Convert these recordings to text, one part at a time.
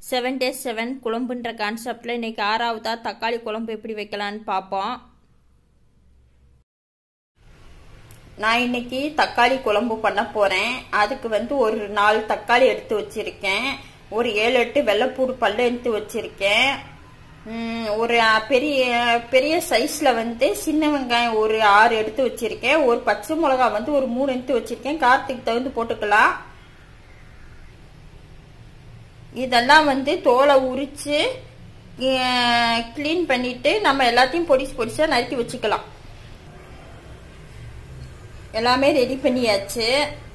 seven days seven குழம்புன்ற கான்செப்டில் இன்னைக்கு ஆறாவதா தக்காளி குழம்பு எப்படி வைக்கலான்னு பார்ப்போம் நான் இன்னைக்கு தக்காளி குழம்பு பண்ண போகிறேன் அதுக்கு வந்து ஒரு நாலு தக்காளி எடுத்து வச்சிருக்கேன் ஒரு ஏழு எட்டு வெள்ளைப்பூடு பல்ல எடுத்து வச்சிருக்கேன் ம், ஒரு அ, பெரிய பெரிய சைஸில் வந்து சின்ன வெங்காயம் ஒரு ஆறு எடுத்து வச்சிருக்கேன் ஒரு பச்சை மிளகா வந்து ஒரு மூணு எடுத்து வச்சிருக்கேன் காரத்துக்கு தகுந்து போட்டுக்கலாம் இதெல்லாம் வந்து தோலை உரிச்சு க்ளீன் பண்ணிட்டு நம்ம எல்லாத்தையும் பொடிசு பொடிசா நறுக்கி வச்சுக்கலாம் எல்லாமே ரெடி பண்ணியாச்சு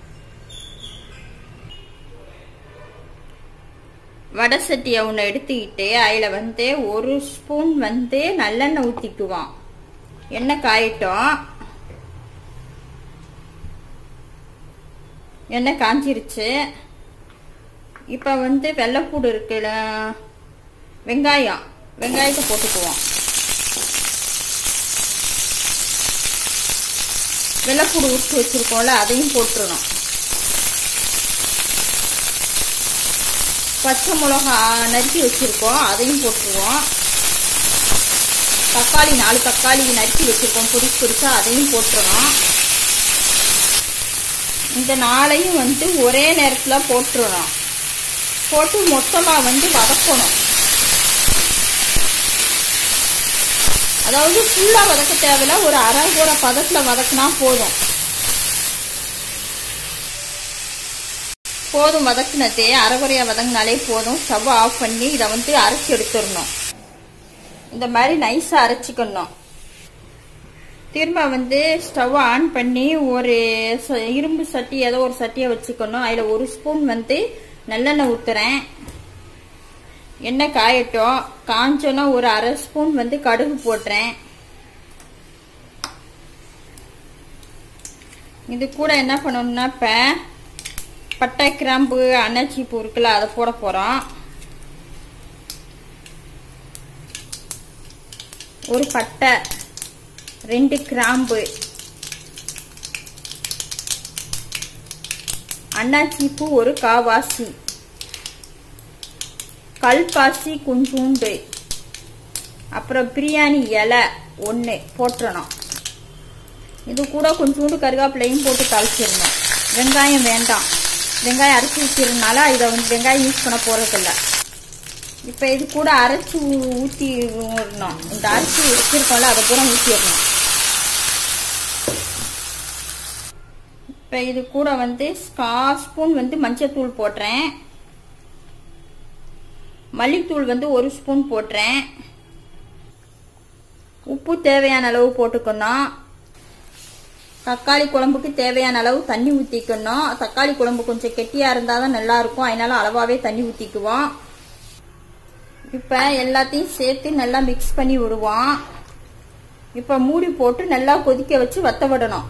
வடை சட்டியை ஒன்று எடுத்துக்கிட்டு அதில் வந்து ஒரு ஸ்பூன் வந்து நல்லெண்ணெய் ஊற்றிக்குவோம் எண்ணெய் காயட்டும் எண்ணெய் காஞ்சிருச்சு இப்போ வந்து வெள்ளைப்பூடு இருக்குல்ல வெங்காயம் வெங்காயத்தை போட்டுக்குவோம் வெள்ளைப்பூடு உரிச்சு வச்சிருக்கோம்ல அதையும் போட்டுருணும் பச்சை மிளகா நறுக்கி வச்சிருக்கோம் அதையும் போட்டுருவோம் தக்காளி நாலு தக்காளி நறுக்கி வச்சிருக்கோம் பொடிச்சு பொடிச்சா அதையும் போட்டுருணும் இந்த நாளையும் வந்து ஒரே நேரத்தில் போட்டுருணும் போட்டு மொத்தமாக வந்து வதக்கணும் அதாவது ஃபுல்லாக வதக்க தேவையில்ல ஒரு அரை கூட பதத்தில் வதக்குனா போதும் போதும் வதக்குனதே அரைகுறையாக வதங்கினாலே போதும் ஸ்டவ் ஆஃப் பண்ணி இதை வந்து அரைச்சி எடுத்துடணும் இந்த மாதிரி நைஸாக அரைச்சிக்கணும் திரும்ப வந்து ஸ்டவ் ஆன் பண்ணி ஒரு ச- இரும்பு சட்டி ஏதோ ஒரு சட்டியை வச்சுக்கணும் அதில் ஒரு ஸ்பூன் வந்து நல்லெண்ணெய் ஊற்றுறேன் எண்ணெய் காயட்டும் காஞ்சோன்னா ஒரு அரை ஸ்பூன் வந்து கடுகு போட்டுறேன் இது கூட என்ன பண்ணணும்னா இப்போ பட்டை கிராம்பு அன்னாச்சி பூ இருக்குல்ல அதை போட போகிறோம் ஒரு பட்டை ரெண்டு கிராம்பு அன்னாச்சி பூ ஒரு காவாசி கல்பாசி கொஞ்சூண்டு அப்புறம் பிரியாணி இலை ஒன்று போட்டுறணும் இது கூட கொஞ்சோண்டு கருவேப்பிலையும் போட்டு தாளிச்சிடணும் வெங்காயம் வேண்டாம் வெங்காயம் அரைச்சி வச்சிருந்தனால இதை வந்து வெங்காயம் யூஸ் பண்ண போகிறதில்ல இப்போ இது கூட அரைச்சி ஊ- ஊற்றி விடணும் இந்த அரைச்சி வச்சிருக்கோம்ல அதை பூரா ஊற்றிடணும் இப்போ இது கூட வந்து கா ஸ்பூன் வந்து மஞ்சத்தூள் போடுறேன் மல்லித்தூள் வந்து ஒரு ஸ்பூன் போடுறேன் உப்பு தேவையான அளவு போட்டுக்கணும் தக்காளி குழம்புக்கு தேவையான அளவு தண்ணி ஊற்றிக்கணும் தக்காளி குழம்பு கொஞ்சம் கெட்டியாக இருந்தால் தான் நல்லா இருக்கும் அதனால அளவாகவே தண்ணி ஊற்றிக்குவோம் இப்போ எல்லாத்தையும் சேர்த்து நல்லா மிக்ஸ் பண்ணி விடுவோம் இப்போ மூடி போட்டு நல்லா கொதிக்க வச்சு வத்த விடணும்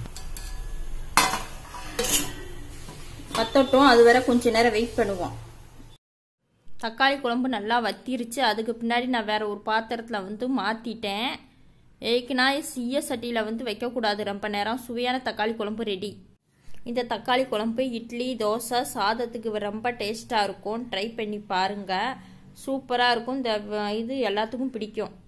வத்தட்டும் அது வரை கொஞ்ச நேரம் வெயிட் பண்ணுவோம் தக்காளி குழம்பு நல்லா வத்திருச்சு அதுக்கு பின்னாடி நான் வேற ஒரு பாத்திரத்தில் வந்து மாற்றிட்டேன் ஏக்குனா சீய சட்டியில் வந்து வைக்கக்கூடாது ரொம்ப நேரம் சுவையான தக்காளி குழம்பு ரெடி இந்த தக்காளி குழம்பு இட்லி தோசை சாதத்துக்கு ரொம்ப டேஸ்ட்டாக இருக்கும் ட்ரை பண்ணி பாருங்கள் சூப்பராக இருக்கும் இந்த வ- இது எல்லாத்துக்கும் பிடிக்கும்